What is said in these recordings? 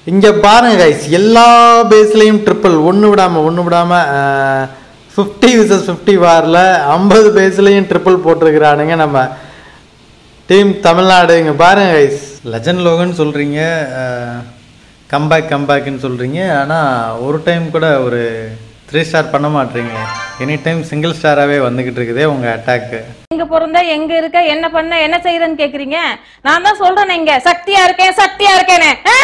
இங்கே பாருங்க கைஸ் எல்லா பேஸ்லேயும் ட்ரிப்பிள் ஒன்று விடாமல் ஒன்று விடாமல் ஃபிஃப்டி விசஸ் ஃபிஃப்டி வாரில் ஐம்பது பேஸ்லேயும் ட்ரிப்பிள் போட்டிருக்கிறானுங்க நம்ம டீம் தமிழ்நாடு இங்கே பாருங்க கைஸ் லெஜண்ட் லோகன் சொல்கிறீங்க கம்பேக் கம்பேக்குன்னு சொல்கிறீங்க ஆனால் ஒரு டைம் கூட ஒரு த்ரீ ஸ்டார் பண்ண மாட்டீங்க எனி டைம் சிங்கிள் ஸ்டாராகவே வந்துக்கிட்டு இருக்குதே உங்கள் அட்டாக்கு எங்க பிறந்த எங்க இருக்க என்ன பண்ண என்ன செய்யறேன்னு கேக்குறீங்க நான் தான் சொல்றேன் இங்க சக்தியா இருக்கேன் சக்தியா இருக்கேனே ஆ?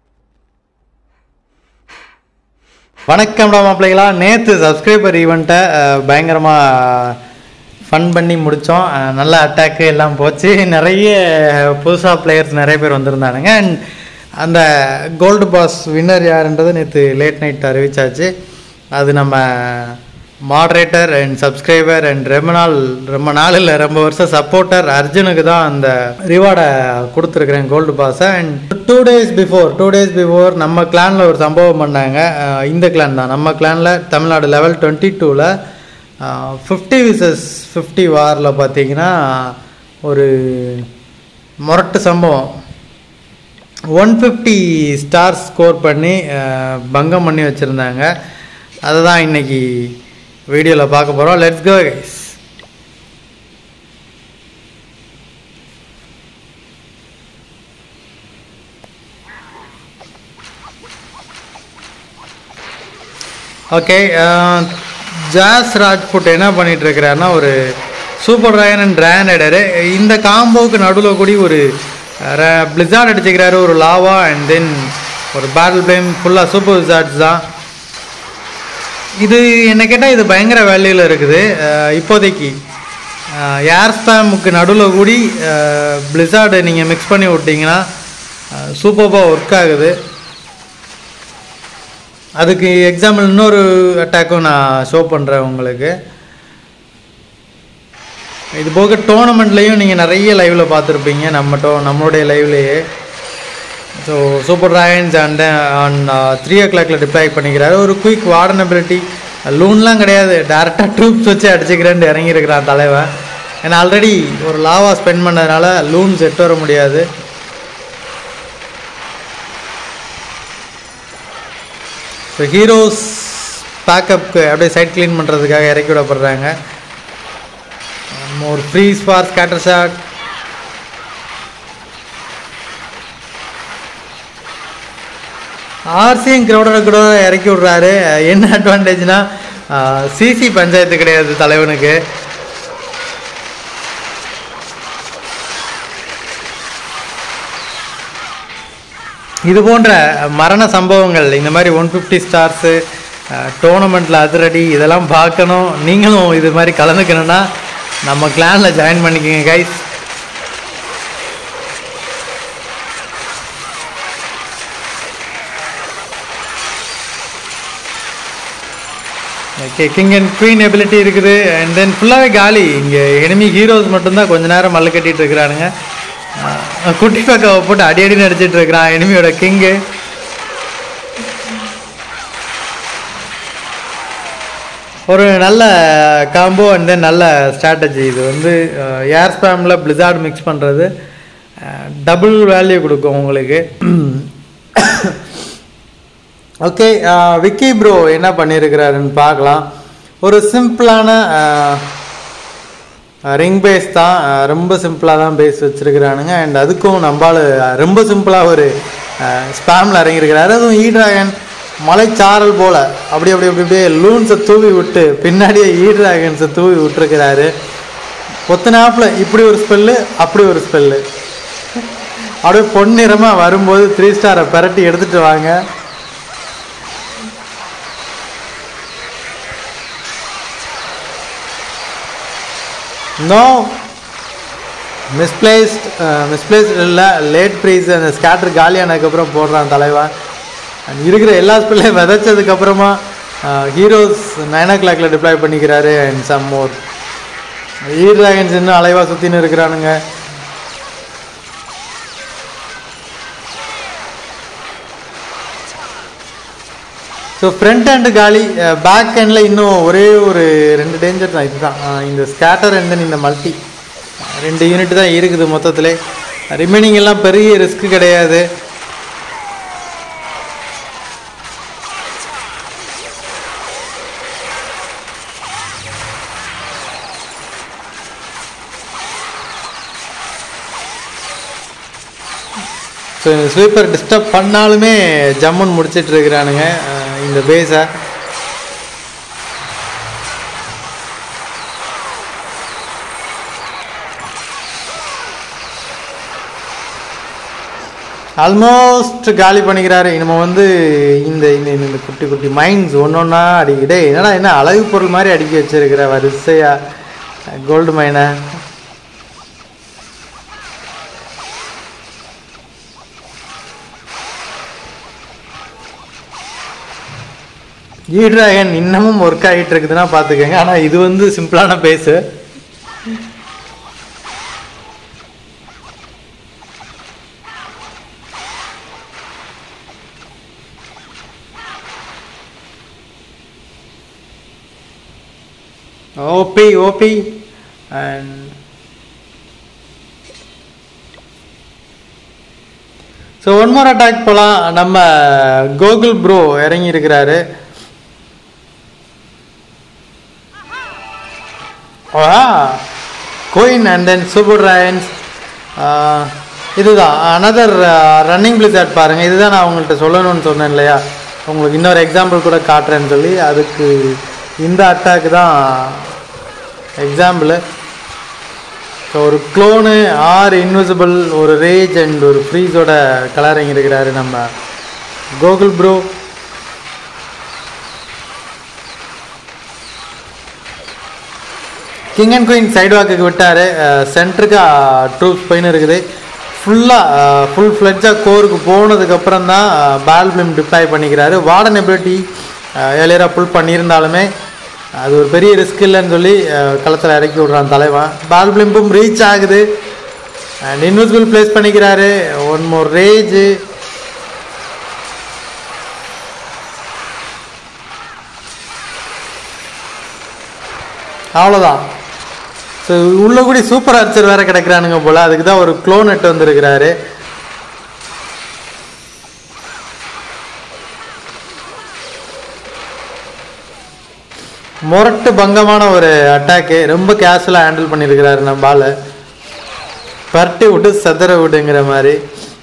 வணக்கம் மாப்பிள்ளைகளா நேற்று சப்ஸ்கிரைபர் ஈவெண்ட்டை பயங்கரமாக ஃபன் பண்ணி முடித்தோம் நல்ல அட்டாக்கு எல்லாம் போச்சு நிறைய புதுசாக பிளேயர்ஸ் நிறைய பேர் வந்திருந்தானுங்க அண்ட் அந்த கோல்டு பாஸ் வின்னர் யாருன்றது நேற்று லேட் நைட் அறிவிச்சாச்சு அது நம்ம மாட்ரேட்டர் அண்ட் சப்ஸ்கிரைபர் அண்ட் ரொம்ப நாள் ரொம்ப நாள் இல்லை ரொம்ப வருஷம் சப்போர்ட்டர் அர்ஜுனுக்கு தான் அந்த ரிவார்டை கொடுத்துருக்குறேன் கோல்டு பாஸை and two days before two days before நம்ம கிளானில் ஒரு சம்பவம் பண்ணாங்க அஹ் இந்த கிளான் தான் நம்ம கிளானில் தமிழ்நாடு லெவல் டுவெண்ட்டி டூவில் ஃபிஃப்டி விசஸ் ஃபிஃப்டி வாரில் பார்த்தீங்கன்னா ஒரு முரட்டு சம்பவம் ஒன் ஃபிஃப்டி ஸ்டார் ஸ்கோர் பண்ணி அஹ், பங்கம் பண்ணி வச்சுருந்தாங்க அதை தான் இன்னைக்கு வீடியோவில் பார்க்க போகிறோம் let's go guys okay Jas Rajput என்ன பண்ணிட்டு இருக்கிறாருன்னா ஒரு சூப்பர் ட்ராகன் அண்ட் ட்ரானடரு இந்த காம்போவுக்கு நடுவில் கூடி ஒரு பிளிசார்ட் அடிச்சுக்கிறாரு ஒரு லாவா அண்ட் தென் ஒரு பேட்டில் பிளேம் ஃபுல்லாக சூப்பர் விசார்ட்ஸ் தான் இது என்ன கேட்டால் இது பயங்கர வேல்யூவில் இருக்குது அஹ் இப்போதைக்கு ஏர் ஸ்பேமுக்கு நடுவில் கூடி பிளிசார்டு நீங்கள் மிக்ஸ் பண்ணி விட்டிங்கன்னா சூப்பராக ஒர்க் ஆகுது அதுக்கு எக்ஸாம்பிள் இன்னொரு அட்டாக்கும் நான் ஷோ பண்ணுறேன் உங்களுக்கு இது போக டோர்னமெண்ட்லேயும் நீங்கள் நிறைய லைவில் பார்த்துருப்பீங்க நம்ம டோ நம்மளுடைய லைவ்லேயே ஸோ சூப்பர் ராயன்ஸ் அண்ட் ஆன் த்ரீ ஓ கிளாக்ல டிப்ளை பண்ணிக்கிறாரு ஒரு குயிக் வார்டனபிலிட்டி லூன்லாம் கிடையாது டேரெக்டாக ட்ரூப்ஸ் வச்சு அடிச்சுக்கிறேன்ட்டு இறங்கியிருக்கிறான் தலைவன் ஏன்னா ஆல்ரெடி ஒரு லாவா ஸ்பெண்ட் பண்ணதுனால லூன் செட் வர முடியாது ஸோ ஹீரோஸ் பேக்கப்புக்கு அப்படியே சைட் க்ளீன் பண்ணுறதுக்காக இறக்கி விடப்படுறாங்க ஒரு ஃப்ரீஸ் ஃபார் ஸ்கேட்டர் ஷாட் ஆர்சியும் கிரௌடரை கூட இறக்கி விட்றாரு என்ன அட்வான்டேஜ்னா சிசி பஞ்சாயத்து கிடையாது தலைவனுக்கு இது போன்ற மரண சம்பவங்கள் இந்த மாதிரி ஒன் ஃபிஃப்டி ஸ்டார்ஸு டோர்னமெண்ட்டில் அதிரடி இதெல்லாம் பார்க்கணும் நீங்களும் இது மாதிரி கலந்துக்கணும்னா நம்ம கிளானில் ஜாயின் பண்ணிக்கோங்க guys okay king and queen ability இருக்குது அண்ட் தென் ஃபுல்லாகவே காலி இங்கே enemy ஹீரோஸ் மட்டும்தான் கொஞ்ச நேரம் மல்லு கட்டிட்டு இருக்கிறானுங்க அஹ் குட்டி பக்காவை போட்டு அடி அடி நடிச்சிட்டு இருக்கிறான் எனிமியோட கிங்கு ஒரு நல்ல காம்போ அண்ட் தென் நல்ல ஸ்ட்ராட்டஜி இது வந்து ஏர் ஸ்பேமில் பிளிசார்ட் மிக்ஸ் பண்ணுறது டபுள் வேல்யூ கொடுக்கும் உங்களுக்கு ஓகே விக்கி ப்ரோ என்ன பண்ணியிருக்கிறாருன்னு பார்க்கலாம் ஒரு சிம்பிளான ரிங் பேஸ் தான் அஹ் ரொம்ப சிம்பிளாக தான் பேஸ் வச்சுருக்கிறானுங்க அண்ட் அதுக்கும் நம்பால் ரொம்ப சிம்பிளாக ஒரு ஸ்பேமில் இறங்கியிருக்கிறாரு அதுவும் ஈ டிராகன் மலைச்சாரல் போல் அப்படி அப்படி அப்படி அப்படியே லூன்ஸை தூவி விட்டு பின்னாடியே ஈ டிராகன்ஸை தூவி விட்டுருக்கிறாரு பொத்தனாப்பில் இப்படி ஒரு ஸ்பெல்லு அப்படி ஒரு ஸ்பெல்லு அப்படியே பொன்னிறமாக வரும்போது த்ரீ ஸ்டாரை பிரட்டி எடுத்துகிட்டு வாங்க நோ மிஸ்பிளேஸ்ட் மிஸ்பிளேஸ்ட் இல்லை லேட் ப்ரைஸ் அந்த ஸ்கேட்டர் காலியானதுக்கப்புறம் போடுறான் தலைவன் And இருக்கிற எல்லா ஸ்பில்லையும் விதைச்சதுக்கப்புறமா ஹீரோஸ் நைன் ஓ கிளாக்ல டிப்ளாய் பண்ணிக்கிறாரு and some more e dragons இன்னும் அலைவா சுற்றின்னு இருக்கிறானுங்க ஸோ ஃப்ரண்ட் ஹேண்டு காலி பேக் ஹேண்டில் இன்னும் ஒரே ஒரு ரெண்டு டேஞ்சர் தான் இதுதான் அஹ் இந்த ஸ்கேட்டர் அண்ட் தென் இந்த மல்டி ரெண்டு யூனிட் தான் இருக்குது மொத்தத்தில் ரிமைனிங் எல்லாம் பெரிய ரிஸ்க் கிடையாது ஸோ இந்த ஸ்வீப்பர் டிஸ்டர்ப் பண்ணாலுமே ஜம்முன்னு முடிச்சிட்டு இருக்கிறானுங்க அஹ் இந்த பேஸை ஆல்மோஸ்ட் காலி பண்ணிக்கிறாரு இனிமே வந்து இந்த இந்த இந்த- இந்த குட்டி குட்டி மைண்ட்ஸ் ஒன்று ஒன்றா அடிக்கிட்டே என்னடா என்ன அழகு பொருள் மாதிரி அடுக்கி வச்சிருக்கிற வரிசையா கோல்டு மைனை ஈ டிராகன் இன்னமும் ஒர்க் ஆகிட்டு இருக்குதுன்னா பார்த்துக்கோங்க ஆனால் இது வந்து சிம்பிளான base OP OP and so one more attack போகலாம் நம்ம கோகுல் ப்ரோ இறங்கி இருக்கிறாரு கோயின் அண்ட் தென் சூப்பர் ராயன்ஸ் இதுதான் அனதர் ரன்னிங் பிளிசாட் பாருங்கள் இதுதான் நான் உங்கள்கிட்ட சொல்லணும்னு சொன்னேன் இல்லையா உங்களுக்கு இன்னொரு எக்ஸாம்பிள் கூட காட்டுறேன்னு சொல்லி அதுக்கு இந்த அட்டாக் தான் எக்ஸாம்பிள் ஸோ ஒரு க்ளோனு ஆறு இன்விசிபிள் ஒரு ரேஜ் அண்ட் ஒரு ஃப்ரீஸோட கலரிங் இருக்கிறாரு நம்ம Gokul bro king and queen side வாக்குக்கு விட்டார் சென்டருக்கு ட்ரூப்ஸ் போயின்னு இருக்குது ஃபுல்லாக ஃபுல் ஃப்ளெட்ஜாக கோருக்கு போனதுக்கப்புறம் தான் பால் பிளிம் டிப்ளாய் பண்ணிக்கிறாரு வார்டன் எபிலிட்டி ஏழியராக புல் பண்ணியிருந்தாலுமே அது ஒரு பெரிய ரிஸ்க் இல்லைன்னு சொல்லி களத்தில் இறக்கி விட்றான் தலைவன் பால் பிளிம்பும் ரீச் ஆகுது அண்ட் இன்விசிபிள் ப்ளேஸ் பண்ணிக்கிறாரு ஒன் மோர் ரேஜு அவ்வளோதான் ஸோ உள்ள கூடி சூப்பர் அர்ச்சர் வேற கிடைக்கிறானுங்க போல அதுக்கு தான் ஒரு க்ளோன் நெட் வந்திருக்கிறாரு முரட்டு பங்கமான ஒரு அட்டாக்கு ரொம்ப கேஷுவலாக ஹேண்டில் பண்ணியிருக்கிறாரு நம்ம ஆளு பரட்டி விட்டு சதற விடுங்கிற மாதிரி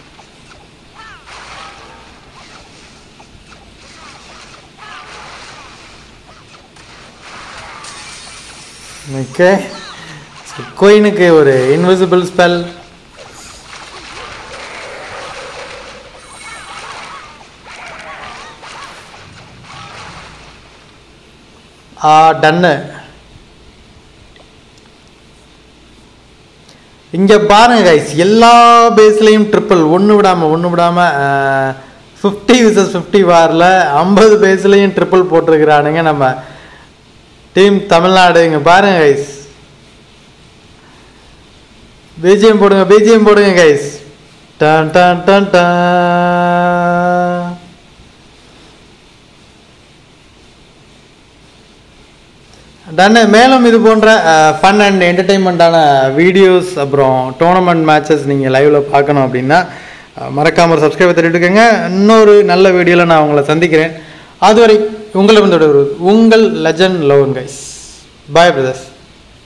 ஓகே கோயினுக்கு ஒரு இன்விசிபிள் ஸ்பெல் ஆ டன்னு இங்கே பாருங்க கைஸ் எல்லா பேஸ்லேயும் ட்ரிப்பிள் ஒன்று விடாமல் ஒன்று விடாமல் ஃபிஃப்டி விசஸ் ஃபிஃப்டி வாரில் ஐம்பது பேஸ்லேயும் ட்ரிப்பிள் போட்டிருக்கிறானுங்க நம்ம டீம் தமிழ்நாடு இங்கே பாருங்க கைஸ் பிஜிஎம் போடுங்க பிஜிஎம் போடுங்க கைஸ் டன் டன் டன் டன் டன்னு மேலும் இது போன்ற ஃபன் அண்ட் என்டர்டெயின்மெண்ட்டான வீடியோஸ் அப்புறம் டோர்னமெண்ட் மேட்சஸ் நீங்கள் லைவில் பார்க்கணும் அப்படின்னா மறக்காமல் சப்ஸ்கிரைப் தெரிவிட்டுக்கோங்க இன்னொரு நல்ல வீடியோவில் நான் உங்களை சந்திக்கிறேன் அதுவரை உங்களிடம் தொடர்பு உங்கள் legend Lavan guys bye brothers